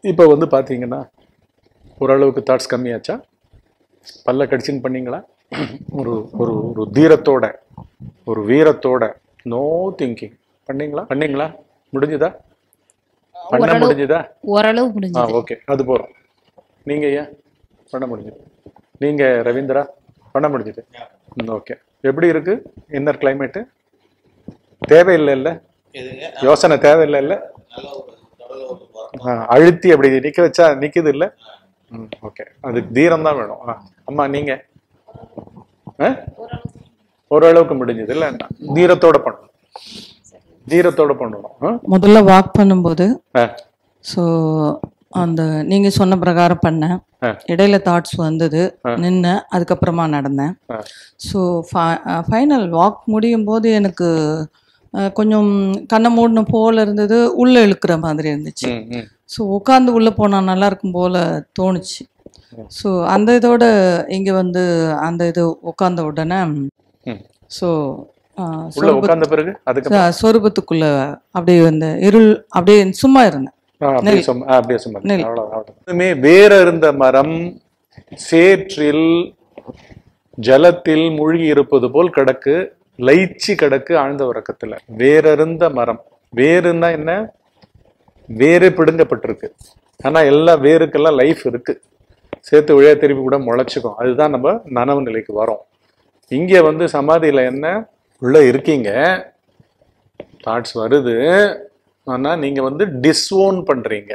இப்போ வந்து பார்த்தீங்கன்னா ஓரளவுக்கு தாட்ஸ் கம்மியாச்சா பல்ல கடிச்சின்னு பண்ணீங்களா ஒரு ஒரு ஒரு தீரத்தோட ஒரு வீரத்தோட நோ திங்கிங் பண்ணீங்களா பண்ணீங்களா முடிஞ்சுதா பண்ண ஓரளவு முடிஞ்சுதா ஓரளவு ஆ முடிஞ்சது ஓகே அது போகிறோம் நீங்கள் ஐயா பண்ண முடிஞ்சது நீங்கள் ரவீந்திரா பண்ண முடிஞ்சது ம் ஓகே எப்படி இருக்கு இன்னர் கிளைமேட்டு தேவையில்லை இல்லை எதுங்க யோசனை தேவையில்லை இல்லை நல்ல ஒரு கடல ஒரு போறோம் ஆ, அழுத்தி அப்படி நிக்க வச்சா நிக்குது இல்ல ம் ஓகே அதுக்கு தீரம் தான் வேணும் ஆ, அம்மா நீங்க ஆ? ஓரளவுக்கு முடிஞ்சது இல்ல தீரத்தோட பண்ணணும் தீரத்தோட பண்ணணும் ஆ? முதல்ல வாக் பண்ணும்போது ஆ, ஸோ அந்த நீங்க சொன்ன பிரகாரம் பண்ணேன் ஆ. இடையில தாட்ஸ் வந்தது நின்னேன் அதுக்கப்புறமா நடந்தேன் ஆ. ஸோ ஃபைனல் வாக் முடியும் போது எனக்கு அஹ், கொஞ்சம் கண்ணை மூடின போல இருந்தது உள்ள இழுக்கிற மாதிரி இருந்துச்சு ம், ம். ஸோ உட்காந்து உள்ளே போனால் நல்லா இருக்கும் போல தோணுச்சு ஸோ அந்த இதோட இங்கே வந்து அந்த இது உட்காந்த உடனே ம். ஸோ உள்ள உட்கார்ந்த பிறகு அதுக்கு சொரூபத்துக்குள்ள அப்படியே அந்த இருள் அப்படியே சும்மா இருந்தேன் ஆ, அப்படியே சும்மா ஆ, அப்படியே சும்மா அவ்வளவு அவ்வளவு இன்னுமே வேற இருந்த மரம் சேற்றில் ஜலத்தில் மூழ்கி இருப்பது போல் கிடக்கு லைச்சி கிடக்கு ஆழ்ந்த உறக்கத்துல வேறறுந்த மரம் வேறுன்னா என்ன வேரே பிடுங்கப்பட்டிருக்கு ஆனா எல்லா வேருக்கெல்லாம் லைஃப் இருக்கு சேர்த்து விழைய திருப்பி கூட முளைச்சிக்கும் அதுதான் நம்ம நனவு நிலைக்கு வரோம் இங்க வந்து சமாதியில என்ன உள்ள இருக்கீங்க தாட்ஸ் வருது ஆனா நீங்க வந்து டிஸ்ஓன் பண்றீங்க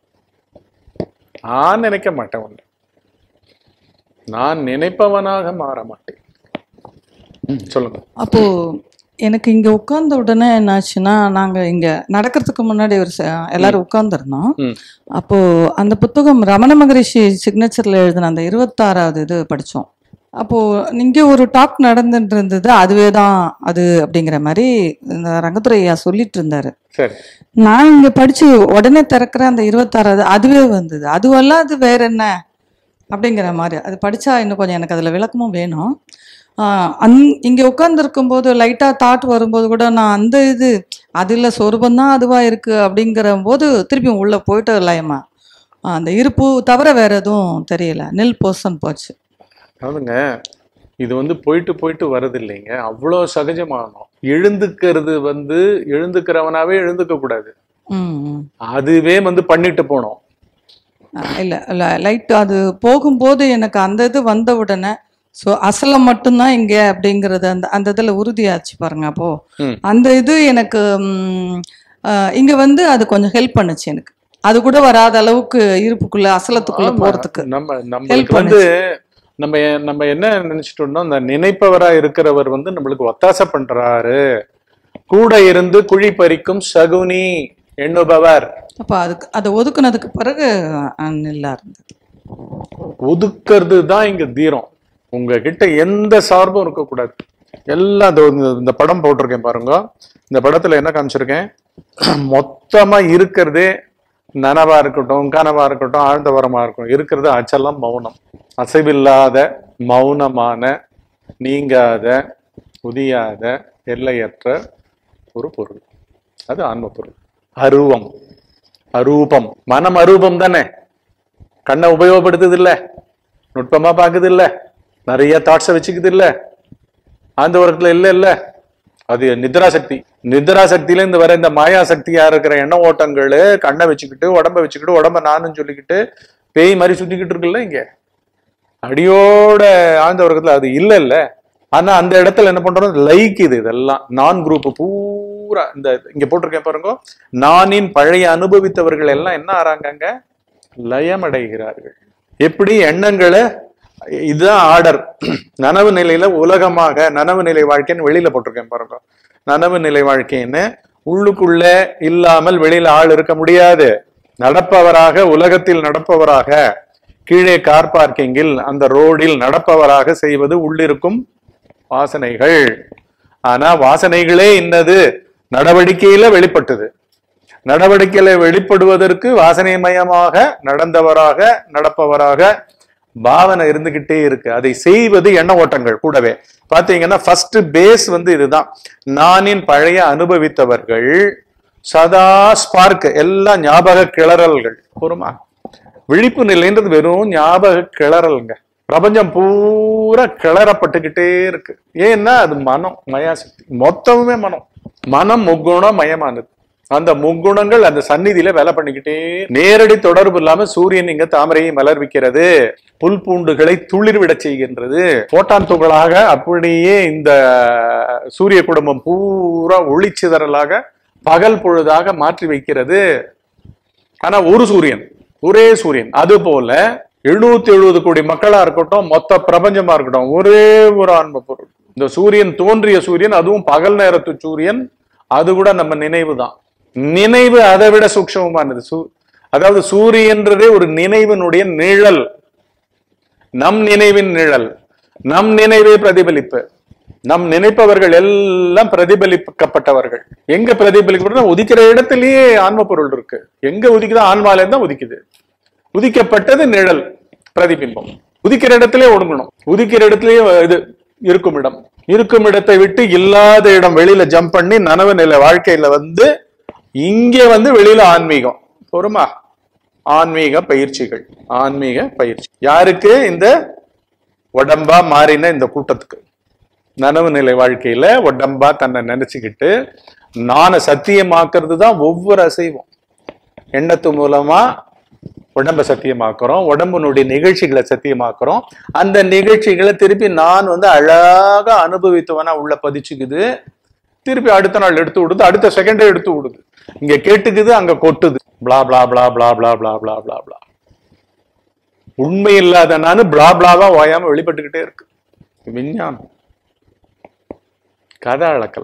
நான் நினைக்க மாட்டேன் ஒண்ணு நான் நினைப்பவனாக மாற மாட்டேன் ம், சொல்லுங்க அப்போ எனக்கு இங்க உட்கார்ந்த உடனே என்னாச்சுன்னா நாங்க இங்க நடக்கிறதுக்கு முன்னாடி ஒரு ச- எல்லாரும் உட்கார்ந்துருந்தோம் ம். அப்போ அந்த புத்தகம் ரமண மகரிஷி சிக்னேச்சர்ல எழுதின அந்த இருபத்தாறாவது இது படிச்சோம் அப்போ இங்க ஒரு டாக் நடந்துட்டு இருந்தது அதுவே தான் அது அப்படிங்கிற மாதிரி இந்த ரங்கத்துறை ஐயா சொல்லிட்டு இருந்தாரு சரி நான் இங்க படிச்சு உடனே திறக்கிற அந்த இருபத்தாறாவது அதுவே வந்தது அதுவெல்லாம் அது வேற என்ன அப்படிங்கிற மாதிரி அது படிச்சா இன்னும் கொஞ்சம் எனக்கு அதுல விளக்கமும் வேணும் ஆஹ் அந் இங்க உட்கார்ந்துருக்கும் போது லைட்டா தாட் வரும்போது கூட நான் அந்த இது அது இல்ல சொரூபம் தான் அதுவா இருக்கு அப்படிங்கிற போது திருப்பியும் உள்ள போயிட்டு லயமா ஆஹ் அந்த இருப்பு தவிர வேற எதுவும் தெரியல நில் போசன் போச்சு அதாவதுங்க இது வந்து போயிட்டு போயிட்டு வரது இல்லைங்க அவ்வளோ சகஜமானோம் எழுந்துக்கிறது வந்து எழுந்துக்கிறவனாவே எழுந்துக்க கூடாது ம் ம். அதுவே வந்து பண்ணிட்டு போனோம் ஆஹ் இல்ல இல்ல லைட் அது போகும்போது எனக்கு அந்த இது வந்த உடனே ஸோ அசலம் மட்டும்தான் இங்க அப்படிங்கிறது அந்த அந்த இதுல உறுதியாச்சு பாருங்க அப்போ ம். அந்த இது எனக்கு ம், ஆஹ் இங்க வந்து அது கொஞ்சம் ஹெல்ப் பண்ணுச்சு எனக்கு அது கூட வராத அளவுக்கு இருப்புக்குள்ள அசலத்துக்குள்ள ஆமா, போறதுக்கு நம்ம நம்மளுக்கு வந்து நம்ம எ- நம்ம என்ன நினைச்சிட்டோம்னா அந்த நினைப்பவரா இருக்கிறவர் வந்து நம்மளுக்கு ஒத்தாசை பண்றாரு கூட இருந்து குழி பறிக்கும் சகுனி எண்ணுபவர் அப்ப அதுக்கு அதை ஒதுக்குனதுக்கு பிறகு அஹ், நல்லா இருந்தது ஒதுக்கிறது தான் இங்க தீரம் உங்ககிட்ட எந்த சார்பும் இருக்கக்கூடாது எல்லாம் இதோ இந்த- இந்த படம் போட்டிருக்கேன் பாருங்க இந்த படத்துல என்ன காமிச்சிருக்கேன் மொத்தமா இருக்கிறதே நனவா இருக்கட்டும் கனவா இருக்கட்டும் ஆழ்ந்த வரமா இருக்கட்டும் இருக்கிறது அச்சலம் மௌனம் அசைவில்லாத மௌனமான நீங்காத உதியாத எல்லையற்ற ஒரு பொருள் அது ஆன்ம பொருள் அருவம் அரூபம் மனம் அரூபம் தானே கண்ணை உபயோகப்படுத்துது இல்ல நுட்பமா பாக்குது இல்ல நிறைய தாட்ஸை வச்சுக்குது இல்ல ஆந்த உலகத்துல இல்ல இல்ல அது நித்ரா சக்தி நித்ரா சக்தியில இருந்து வர இந்த மாயா சக்தியா இருக்கிற எண்ண ஓட்டங்கள் கண்ணை வச்சுக்கிட்டு உடம்ப வச்சுக்கிட்டு உடம்ப நானும் சொல்லிக்கிட்டு பேய் மாதிரி சுத்திக்கிட்டு இருக்குல்ல இங்க அடியோட ஆழ்ந்த உலகத்துல அது இல்ல இல்ல ஆனா அந்த இடத்துல என்ன பண்றோம் லைக் இது இதெல்லாம் நான் குரூப் பூரா இந்த இங்க போட்டிருக்கேன் பாருங்க நானின் பழைய அனுபவித்தவர்கள் எல்லாம் என்ன ஆறாங்க லயமடைகிறார்கள் எப்படி எண்ணங்களை இதுதான் ஆர்டர் நனவு நிலையில உலகமாக நனவு நிலை வாழ்க்கைன்னு வெளியில போட்டிருக்கேன் பாருங்க நனவு நிலை வாழ்க்கைன்னு உள்ளுக்குள்ள இல்லாமல் வெளியில ஆள் இருக்க முடியாது நடப்பவராக உலகத்தில் நடப்பவராக கீழே கார் பார்க்கிங்கில் அந்த ரோடில் நடப்பவராக செய்வது உள்ளிருக்கும் வாசனைகள் ஆனா வாசனைகளே இன்னது நடவடிக்கையில வெளிப்பட்டது நடவடிக்கையில வெளிப்படுவதற்கு வாசனை மயமாக நடந்தவராக நடப்பவராக பாவனை இருந்துகிட்டே இருக்கு அதை செய்வது எண்ண ஓட்டங்கள் கூடவே பாத்தீங்கன்னா ஃபர்ஸ்ட் பேஸ் வந்து இதுதான் நானின் பழைய அனுபவித்தவர்கள் சதா ஸ்பார்க் எல்லாம் ஞாபக கிளறல்கள் போருமா விழிப்பு நிலைன்றது வெறும் ஞாபக கிளறல்ங்க பிரபஞ்சம் பூரா கிளறப்பட்டுக்கிட்டே இருக்கு ஏன்னா அது மனம் மயாசக்தி மொத்தமுமே மனம் மனம் முக்குணம் மயமானது அந்த முக்குணங்கள் அந்த சந்நிதியில வேலை பண்ணிக்கிட்டே நேரடி தொடர்பு இல்லாம சூரியன் இங்க தாமரையை மலர்விக்கிறது புல் பூண்டுகளை துளிர்விட செய்கின்றது போட்டான் துகளாக அப்படியே இந்த சூரிய குடும்பம் பூரா ஒளிச்சிதறலாக பகல் பொழுதாக மாற்றி வைக்கிறது ஆனா ஒரு சூரியன் ஒரே சூரியன் அது போல எழுநூத்தி எழுபது கோடி மக்களா இருக்கட்டும் மொத்த பிரபஞ்சமா இருக்கட்டும் ஒரே ஒரு ஆன்ம பொருள் இந்த சூரியன் தோன்றிய சூரியன் அதுவும் பகல் நேரத்து சூரியன் அது கூட நம்ம நினைவு தான் நினைவு அதை விட சூக்ஷமமானது சூ அதாவது சூரியன்றதே ஒரு நினைவினுடைய நிழல் நம் நினைவின் நிழல் நம் நினைவே பிரதிபலிப்பு நம் நினைப்பவர்கள் எல்லாம் பிரதிபலிக்கப்பட்டவர்கள் எங்க பிரதிபலிக்கப்பட்ட உதிக்கிற இடத்திலேயே ஆன்ம பொருள் இருக்கு எங்க உதிக்குதோ ஆன்மால தான் உதிக்குது உதிக்கப்பட்டது நிழல் பிரதிபிம்பம் உதிக்கிற இடத்திலே ஒடுங்கணும் உதிக்கிற இடத்திலேயே இது இருக்கும் இடம் இருக்கும் இடத்தை விட்டு இல்லாத இடம் வெளியில ஜம்ப் பண்ணி நனவு நிலை வாழ்க்கையில வந்து இங்கே வந்து வெளியில ஆன்மீகம் பொறுமா ஆன்மீக பயிற்சிகள் ஆன்மீக பயிற்சி யாருக்கு இந்த உடம்பா மாறின இந்த கூட்டத்துக்கு நனவு நிலை வாழ்க்கையில உடம்பா தன்னை நினைச்சுக்கிட்டு நானை சத்தியமாக்குறது தான் ஒவ்வொரு அசைவும் எண்ணத்து மூலமா உடம்ப சத்தியமாக்குறோம் உடம்பினுடைய நிகழ்ச்சிகளை சத்தியமாக்குறோம் அந்த நிகழ்ச்சிகளை திருப்பி நான் வந்து அழகா அனுபவித்தவனா உள்ள பதிச்சுக்குது திருப்பி அடுத்த நாள் எடுத்து விடுது அடுத்த செகண்டே எடுத்து விடுது இங்க கேட்டுக்குது அங்க கொட்டுது பிளா பிளா பிளா பிளா பிளா பிளா பிளா பிளா பிளா உண்மை இல்லாத நானு பிளா பிளாவா ஓயாம வெளிப்பட்டுக்கிட்டே இருக்கு விஞ்ஞானம் கதை அளக்கல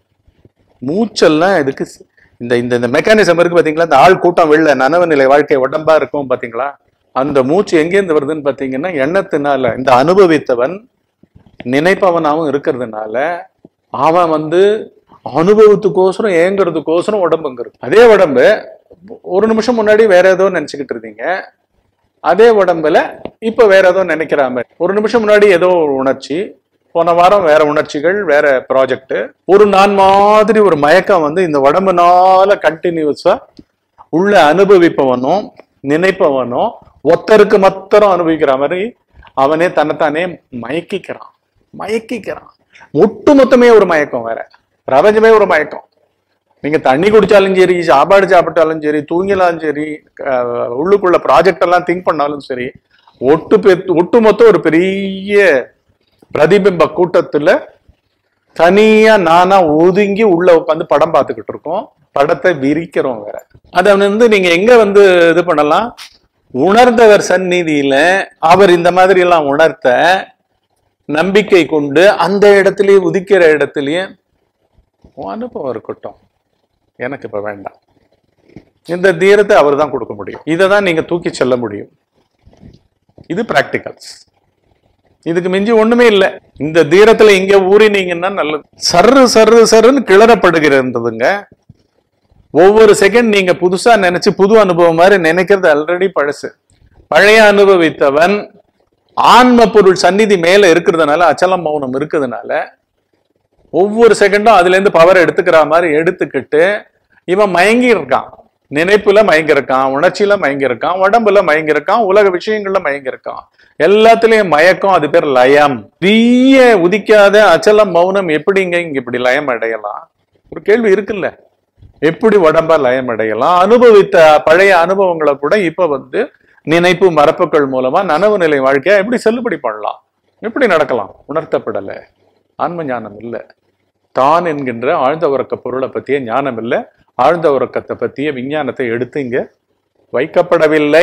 மூச்செல்லாம் இதுக்கு ஸ்- இந்த இந்த இந்த மெக்கானிசம் இருக்கு பாத்தீங்களா இந்த ஆள் கூட்டம் வெளில நனவு நிலை வாழ்க்கை உடம்பா இருக்கும் பாத்தீங்களா அந்த மூச்சு எங்கேருந்து வருதுன்னு பாத்தீங்கன்னா எண்ணத்தினால இந்த அனுபவித்தவன் நினைப்பவனாவும் இருக்கிறதுனால அவன் வந்து அனுபவத்துக்கோசரம் ஏங்குறதுக்கோசரம் உடம்புங்கிறது அதே உடம்பு ஒரு நிமிஷம் முன்னாடி வேற ஏதோ நினைச்சுக்கிட்டு இருந்தீங்க அதே உடம்புல இப்ப வேற ஏதோ நினைக்கிற மாதிரி ஒரு நிமிஷம் முன்னாடி ஏதோ ஒரு உணர்ச்சி போன வாரம் வேற உணர்ச்சிகள் வேற ப்ராஜெக்ட் ஒரு நான் மாதிரி ஒரு மயக்கம் வந்து இந்த உடம்புனால கண்டினியூஸா உள்ள அனுபவிப்பவனும் நினைப்பவனும் ஒத்தருக்கு மத்தரம் அனுபவிக்கிற மாதிரி அவனே தன்னைத்தானே மயக்கிக்கிறான் மயக்கிக்கிறான் ஒட்டு மொத்தமே ஒரு மயக்கம் வேற பிரபஞ்சமே ஒரு மயக்கம் நீங்க தண்ணி குடிச்சாலும் சரி சாப்பாடு சாப்பிட்டாலும் சரி தூங்கினாலும் சரி அஹ், உள்ளுக்குள்ள ப்ராஜெக்ட் எல்லாம் திங்க் பண்ணாலும் சரி ஒட்டு பெ- ஒட்டு மொத்தம் ஒரு பெரிய பிரதிபிம்ப கூட்டத்துல தனியா நானா ஒதுங்கி உள்ள உட்காந்து படம் பார்த்துக்கிட்டு இருக்கோம் படத்தை விரிக்கிறோம் வேற அதை வந்து நீங்க எங்க வந்து இது பண்ணலாம் உணர்ந்தவர் சந்நிதியில அவர் இந்த மாதிரி எல்லாம் உணர்த்த நம்பிக்கை கொண்டு அந்த இடத்துலயே உதிக்கிற இடத்துலயே உன் அனுபவம் இருக்கட்டும் எனக்கு இப்ப வேண்டாம் இந்த தீரத்தை அவர் தான் கொடுக்க முடியும் இதை தான் நீங்க தூக்கி செல்ல முடியும் இது பிராக்டிகல்ஸ் இதுக்கு மிஞ்சி ஒண்ணுமே இல்லை இந்த தீரத்துல இங்க ஊறினீங்கன்னா நல்லது சர்ரு சர்ரு சர்ருன்னு கிளறப்படுகிறதுங்க ஒவ்வொரு செகண்ட் நீங்க புதுசா நினைச்சு புது அனுபவம் மாதிரி நினைக்கிறது ஆல்ரெடி பழசு பழைய அனுபவித்தவன் ஆன்ம பொருள் சந்நிதி மேல இருக்கிறதுனால அச்சலம் மௌனம் இருக்கிறதுனால ஒவ்வொரு செகண்டும் அதுல இருந்து பவர் எடுத்துக்கிற மாதிரி எடுத்துக்கிட்டு இவன் மயங்கி இருக்கான் நினைப்புல மயங்கி இருக்கான் உணர்ச்சியில மயங்கி இருக்கான் உடம்புல மயங்கி இருக்கான் உலக விஷயங்கள்ல மயங்கி இருக்கான் எல்லாத்துலயும் மயக்கம் அது பேர் லயம் பெரிய உதிக்காத அச்சலம் மௌனம் எப்படிங்க இங்க இப்படி லயம் அடையலாம் ஒரு கேள்வி இருக்குல்ல எப்படி உடம்பா லயம் அடையலாம் அனுபவித்த பழைய அனுபவங்களை கூட இப்ப வந்து நினைப்பு மரப்புகள் மூலமா நனவு நிலை வாழ்க்கையா எப்படி செல்லுபடி பண்ணலாம் எப்படி நடக்கலாம் உணர்த்தப்படல ஆன்ம ஞானம் இல்ல தான் என்கின்ற ஆழ்ந்த உறக்க பொருளை பத்திய ஞானம் இல்ல ஆழ்ந்த உறக்கத்தை பத்திய விஞ்ஞானத்தை எடுத்து இங்க வைக்கப்படவில்லை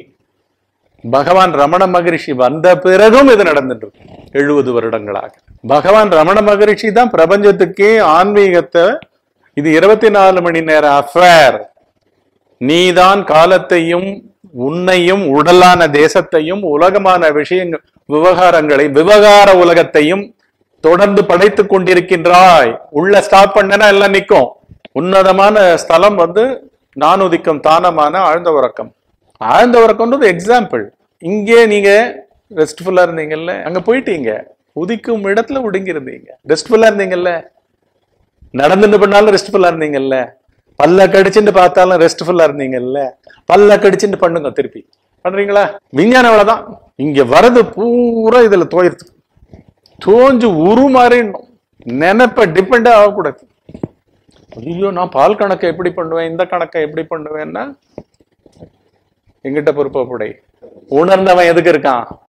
பகவான் ரமண மகரிஷி வந்த பிறகும் இது நடந்துட்டு இருக்கு எழுபது வருடங்களாக பகவான் ரமண மகரிஷி தான் பிரபஞ்சத்துக்கே ஆன்மீகத்தை இது இருபத்தி நாலு மணி நேர அஃபேர் நீதான் காலத்தையும் உன்னையும் உடலான தேசத்தையும் உலகமான விஷயங்கள் விவகாரங்களை விவகார உலகத்தையும் தொடர்ந்து படைத்துக் கொண்டிருக்கின்றாய் உள்ள ஸ்டாப் பண்ணனா எல்லாம் நிக்கும் உன்னதமான ஸ்தலம் வந்து நான் உதிக்கும் தானமான ஆழ்ந்த உறக்கம் ஆழ்ந்த உறக்கம்ன்றது எக்ஸாம்பிள் இங்கே நீங்க ரெஸ்ட்ஃபுல்லா இருந்தீங்கல்ல அங்க போயிட்டீங்க உதிக்கும் இடத்துல ஒடுங்கி இருந்தீங்க ரெஸ்ட்ஃபுல்லா இருந்தீங்கல்ல நடந்துட்டு பண்ணாலும் ரெஸ்ட்ஃபுல்லா இருந்தீங்கல்ல பல்ல கடிச்சுட்டு பார்த்தாலும் ரெஸ்ட்ஃபுல்லா இருந்தீங்கல்ல பல்ல கடிச்சுட்டு பண்ணுங்க திருப்பி பண்றீங்களா விஞ்ஞானம் அவ்வளவுதான் இங்க வரது பூரா இதுல தோயிருது தோஞ்சு உருமாறிடணும் நினைப்ப டிபெண்ட் ஆகக்கூடாது ஐயோ நான் பால் கணக்கை எப்படி பண்ணுவேன் இந்த கணக்கை எப்படி பண்ணுவேன்னா எங்கிட்ட பொறுப்பை உணர்ந்தவன் எதுக்கு இருக்கான்